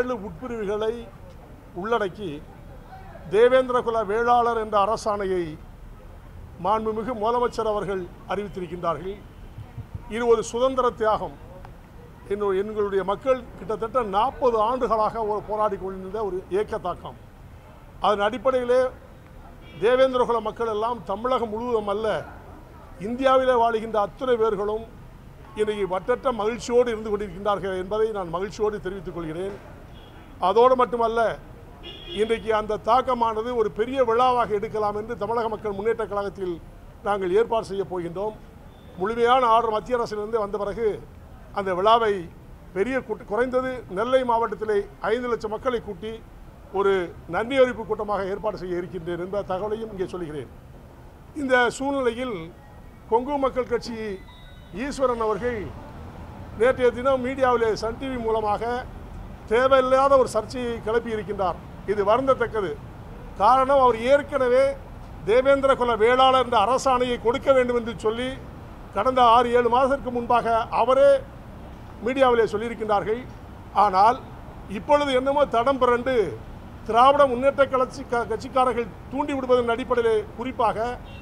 ஏழு உட்பிரிவுகளை உள்ளடக்கி தேவேந்திரகுல வேளாளர் என்ற அரசாணையை மாண்புமிகு முதலமைச்சர் அவர்கள் அறிவித்திருக்கின்றார்கள் இது ஒரு சுதந்திர தியாகம் என்னுடைய எங்களுடைய மக்கள் கிட்டத்தட்ட நாற்பது ஆண்டுகளாக ஒரு போராடி கொண்டிருந்த ஒரு இயக்கத்தாக்கம் அதன் அடிப்படையிலே தேவேந்திரகுல மக்கள் எல்லாம் தமிழகம் முழுவதும் அல்ல இந்தியாவிலே வாழுகின்ற அத்தனை பேர்களும் இன்றைக்கு வட்டற்ற மகிழ்ச்சியோடு இருந்து கொண்டிருக்கின்றார்கள் என்பதை நான் மகிழ்ச்சியோடு தெரிவித்துக் கொள்கிறேன் அதோடு மட்டுமல்ல இன்றைக்கு அந்த தாக்கமானது ஒரு பெரிய விழாவாக எடுக்கலாம் என்று தமிழக மக்கள் முன்னேற்ற கழகத்தில் நாங்கள் ஏற்பாடு செய்ய போகின்றோம் முழுமையான ஆர்டர் மத்திய அரசிலிருந்து வந்த பிறகு அந்த விழாவை பெரிய கூட்ட குறைந்தது நெல்லை மாவட்டத்திலே ஐந்து லட்சம் மக்களை கூட்டி ஒரு நன்றி அறிவிப்பு கூட்டமாக ஏற்பாடு செய்ய இருக்கின்றேன் என்ற தகவலையும் இங்கே சொல்கிறேன் இந்த சூழ்நிலையில் கொங்கு மக்கள் கட்சி ஈஸ்வரன் அவர்கள் நேற்றைய தினம் மீடியாவிலே சன் டிவி மூலமாக தேவையில்லாத ஒரு சர்ச்சையை கிளப்பி இருக்கின்றார் இது வருந்தத்தக்கது காரணம் அவர் ஏற்கனவே தேவேந்திர குல வேளாளர் என்ற அரசாணையை கொடுக்க வேண்டும் என்று சொல்லி கடந்த ஆறு ஏழு மாதத்திற்கு முன்பாக அவரே மீடியாவிலே சொல்லியிருக்கின்றார்கள் ஆனால் இப்பொழுது என்னமோ தடம் பிறண்டு திராவிட முன்னேற்ற கட்சி க- கட்சிக்காரர்கள் தூண்டி விடுவதன் அடிப்படையிலே குறிப்பாக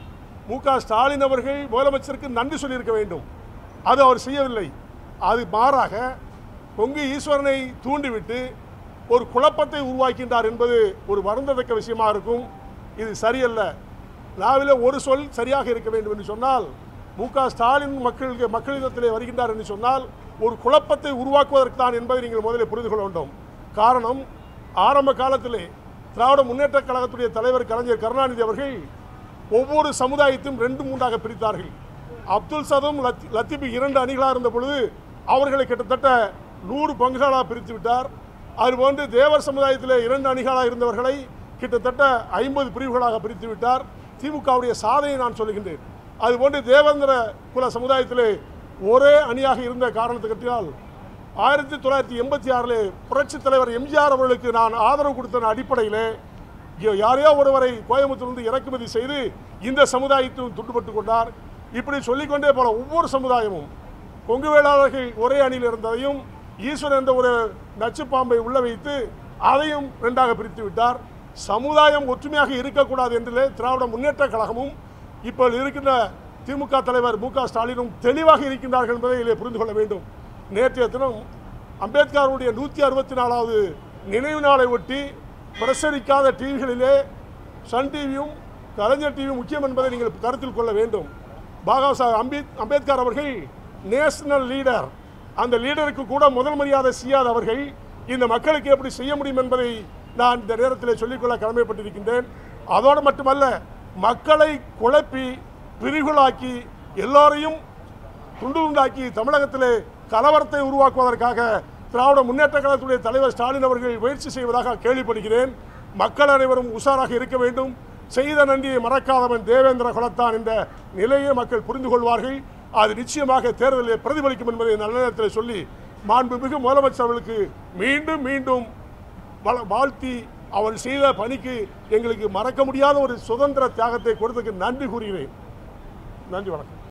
மு க ஸ்டாலின் அவர்கள் முதலமைச்சருக்கு நன்றி சொல்லியிருக்க வேண்டும் அது அவர் செய்யவில்லை அது மாறாக பொங்கு ஈஸ்வரனை தூண்டிவிட்டு ஒரு குழப்பத்தை உருவாக்கின்றார் என்பது ஒரு வருந்தத்தக்க விஷயமா இருக்கும் இது சரியல்ல நாவிலே ஒரு சொல் சரியாக இருக்க வேண்டும் என்று சொன்னால் மு க ஸ்டாலின் மக்களுக்கு மக்களிடத்திலே வருகின்றார் என்று சொன்னால் ஒரு குழப்பத்தை உருவாக்குவதற்கு தான் என்பதை நீங்கள் முதலில் புரிந்து கொள்ள வேண்டும் காரணம் ஆரம்ப காலத்திலே திராவிட முன்னேற்ற கழகத்துடைய தலைவர் கலைஞர் கருணாநிதி அவர்கள் ஒவ்வொரு சமுதாயத்தையும் ரெண்டு மூன்றாக பிரித்தார்கள் அப்துல் சதம் லத்தி லத்தீப் இரண்டு அணிகளாக இருந்த பொழுது அவர்களை கிட்டத்தட்ட நூறு பங்குகளாக பிரித்து விட்டார் அதுபோன்று தேவர் சமுதாயத்திலே இரண்டு அணிகளாக இருந்தவர்களை கிட்டத்தட்ட ஐம்பது பிரிவுகளாக பிரித்து விட்டார் திமுகவுடைய சாதனையை நான் சொல்லுகின்றேன் அதுபோன்று தேவேந்திர குல சமுதாயத்திலே ஒரே அணியாக இருந்த காரணத்துக்கிட்டால் ஆயிரத்தி தொள்ளாயிரத்தி எண்பத்தி ஆறில் புரட்சித் தலைவர் எம்ஜிஆர் அவர்களுக்கு நான் ஆதரவு கொடுத்த அடிப்படையிலே இங்க யாரையோ ஒருவரை கோயம்புத்தூர்ந்து இறக்குமதி செய்து இந்த சமுதாயத்தில் துண்டுபட்டு கொண்டார் இப்படி சொல்லிக்கொண்டே போல ஒவ்வொரு சமுதாயமும் கொங்கு வேளாளர்கள் ஒரே அணியில் இருந்ததையும் ஈஸ்வரன் என்ற ஒரு நச்சுப்பாம்பை உள்ள வைத்து அதையும் ரெண்டாக பிரித்து விட்டார் சமுதாயம் ஒற்றுமையாக இருக்கக்கூடாது என்றிலே திராவிட முன்னேற்ற கழகமும் இப்போ இருக்கின்ற திமுக தலைவர் மு க ஸ்டாலினும் தெளிவாக இருக்கின்றார்கள் என்பதை இதிலே புரிந்து கொள்ள வேண்டும் நேற்றைய தினம் அம்பேத்கருடைய நூற்றி அறுபத்தி நாலாவது நினைவு நாளை ஒட்டி பிரசரிக்காத டிவிகளிலே சன் டிவியும் கலைஞர் டிவியும் முக்கியம் என்பதை நீங்கள் கருத்தில் கொள்ள வேண்டும் பாபா சாஹ் அம்பேத் அம்பேத்கர் அவர்கள் நேஷனல் லீடர் அந்த லீடருக்கு கூட முதல் மரியாதை செய்யாத அவர்கள் இந்த மக்களுக்கு எப்படி செய்ய முடியும் என்பதை நான் இந்த நேரத்தில் சொல்லிக்கொள்ள கடமைப்பட்டிருக்கின்றேன் அதோடு மட்டுமல்ல மக்களை குழப்பி பிரிகுளாக்கி எல்லோரையும் துண்டு துண்டாக்கி தமிழகத்திலே கலவரத்தை உருவாக்குவதற்காக திராவிட முன்னேற்ற கழகத்துடைய தலைவர் ஸ்டாலின் அவர்கள் முயற்சி செய்வதாக கேள்விப்படுகிறேன் மக்கள் அனைவரும் உஷாராக இருக்க வேண்டும் செய்த நன்றியை மறக்காதவன் தேவேந்திர குலத்தான் என்ற நிலையை மக்கள் புரிந்து கொள்வார்கள் அது நிச்சயமாக தேர்தலில் பிரதிபலிக்கும் என்பதை நல்ல நேரத்தில் சொல்லி மாண்புமிகு முதலமைச்சர் அவர்களுக்கு மீண்டும் மீண்டும் வள- வாழ்த்தி அவள் செய்த பணிக்கு எங்களுக்கு மறக்க முடியாத ஒரு சுதந்திர தியாகத்தை கொடுத்ததுக்கு நன்றி கூறுகிறேன் நன்றி வணக்கம்